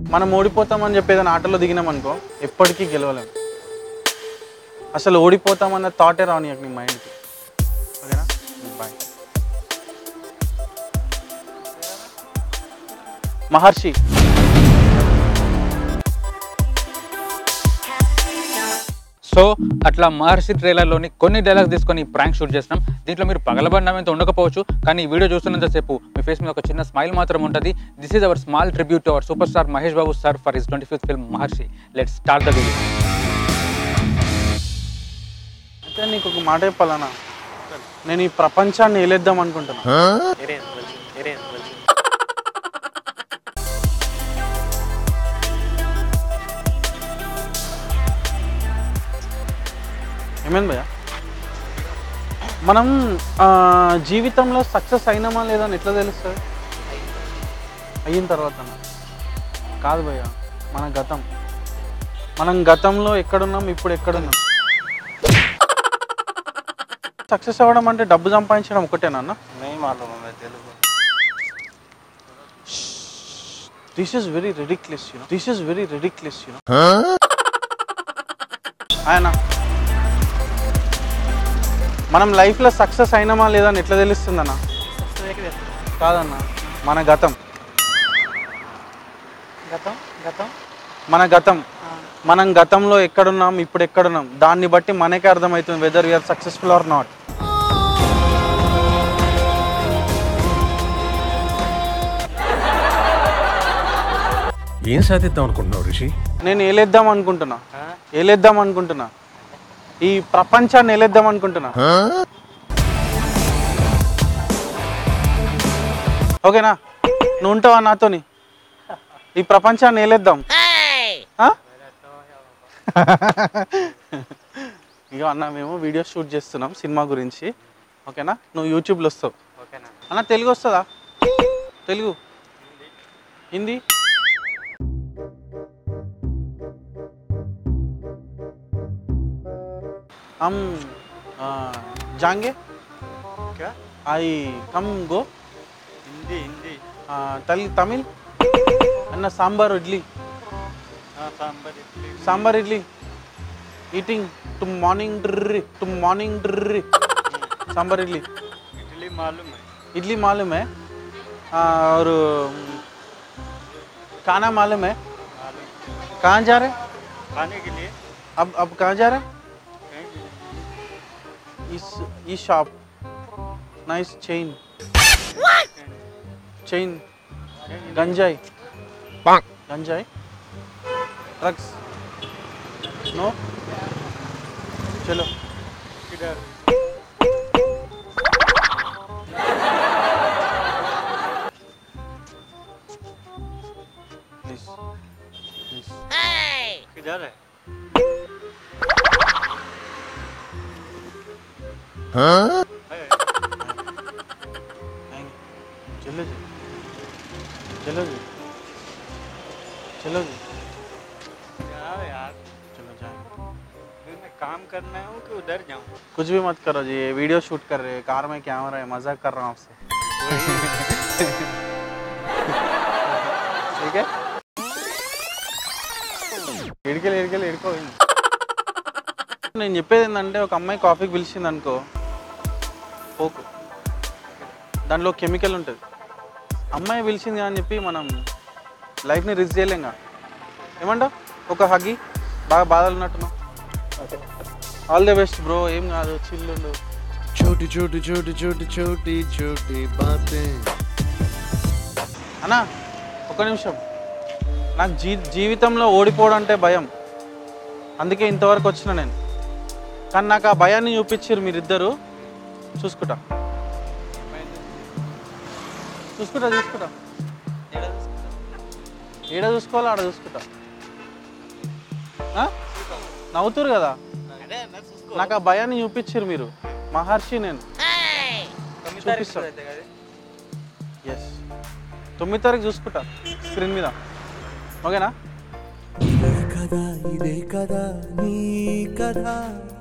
మనం ఓడిపోతామని చెప్పి ఏదైనా ఆటలో దిగినాం అనుకో ఎప్పటికీ గెలవలేం అసలు ఓడిపోతామన్న థాటే రాని నీ మైండ్కి ఓకేనా బాయ్ మహర్షి సో అట్లా మహర్షి ట్రైలర్లోని కొన్ని డైలాగ్స్ తీసుకొని ప్రాంక్ షూట్ చేసినాం దీంట్లో మీరు పగలబడినంత ఉండకపోవచ్చు కానీ ఈ వీడియో చూస్తున్నంతసేపు మీ ఫేస్ మీద ఒక చిన్న స్మైల్ మాత్రం ఉంటుంది this is our small tribute to our super star Mahesh Babu sir for his twenty fifth film Maharshi let start the video అయితే నీకు ఒక మాట చెప్పాలన్నా నేను ఈ ప్రపంచాన్ని ఏలేద్దాం అనుకుంటున్నా ఏమైంది భయ్యా మనం ఆ, జీవితంలో సక్సెస్ అయినామా లేదా అని ఎట్లా తెలుస్తుంది అయిన తర్వాత కాదు భయ్య మన గతం మనం గతంలో ఎక్కడున్నాం ఇప్పుడు ఎక్కడున్నాం సక్సెస్ అవ్వడం అంటే డబ్బు సంపాదించడం ఒకటేనా అన్న नहीं मालूम हमें Telugu this is very ridiculous you this is very ridiculous you ఆయన మనం లైఫ్లో సక్సెస్ అయినామా లేదా అని ఎట్లా తెలుస్తుందన్న కాదన్న మన గతం గతం గతం మన గతం మనం గతంలో ఎక్కడున్నాం ఇప్పుడు ఎక్కడున్నాం దాన్ని బట్టి మనకే అర్థమవుతుంది whether you're successful or not ఏం సాధిద్దాం అనుకుంటున్నావు రిషి నేను ఏలేద్దాం అనుకుంటున్నా ఏలేద్దాం అనుకుంటున్నా ఈ ప్రపంచాన్ని ఏలేద్దాం అనుకుంటున్నా ఓకేనా నువ్వు ఉంటావా నాతోని ఈ ప్రపంచాన్ని ఏలేద్దాం ఆ? ఇక అన్న మేము వీడియో షూట్ చేస్తున్నాం సినిమా గురించి ఓకేనా నువ్వు యూట్యూబ్లో వస్తావు ఓకేనా అన్న తెలుగు వస్తుందా తెలుగు హిందీ हम आ, जाएंगे क्या आई कम गो हिंदी हिंदी तल तमिल అన్న సాంబార్ ఇడ్లీ हाँ sambar idli sambar idli eating to morning డ్రీ టు మార్నింग ड्री सांबर इडली इडली मालूम है इडली मालूम है आ, और हम्म, खाना मालूम है मालूम कहाँ जा रहे खाने के लिए अब अब कहाँ जा रहे कहीं भी नहीं। इस इस शॉप नाइस चेन चेन गंजाई गंजाई ड्रग्स नो चलो किधर प्लीज प्लीज किधर है है चलो जी चलो जी चलो जी यार यार चलो जाए फिर मैं काम करना है कि उधर जाऊँ कुछ भी मत करो जी ये वीडियो शूट कर रहे हैं कार में कैमरा है मजाक कर रहा हूँ आपसे ठीक है ఇడికెళ్ళి ఇడికెళ్ళి ఇడుకో నేను చెప్పేది ఏంటంటే ఒక అమ్మాయి కాఫీకి పిలిచింది అనుకో పోకు దాంట్లో కెమికల్ ఉంటుంది అమ్మాయి పిలిచింది అని చెప్పి మనం లైఫ్ని రిస్క్ చేయలేంగా ఏమంటావు ఒక హగి బాగా బాధలు ఉన్నట్టున్నావు ఆల్ ది బెస్ట్ బ్రో ఏం కాదు చిల్లుండు छोटी छोटी छोटी छोटी छोटी छोटी बातें అన్నా ఒక నిమిషం నాకు జీ జీవితంలో ఓడిపోవడం అంటే భయం అందుకే ఇంతవరకు వచ్చిన నేను కానీ నాకు ఆ భయాన్ని చూపించారు మీరిద్దరు చూసుకుంటా చూసుకుంటా చూసుకుంటా ఏడ చూసుకోవాలా ఆడ చూసుకుంటా ఆ? నవ్వుతురు కదా अरे मैं उसको నాకు ఆ భయాన్ని చూపించారు మీరు మహర్షి నేను చూపిస్తా ఎస్ తొమ్మిది తారీఖు చూసుకుంటా స్క్రీన్ మీద ఓకేనా ఇదే కదా ఇదే కదా నీ కదా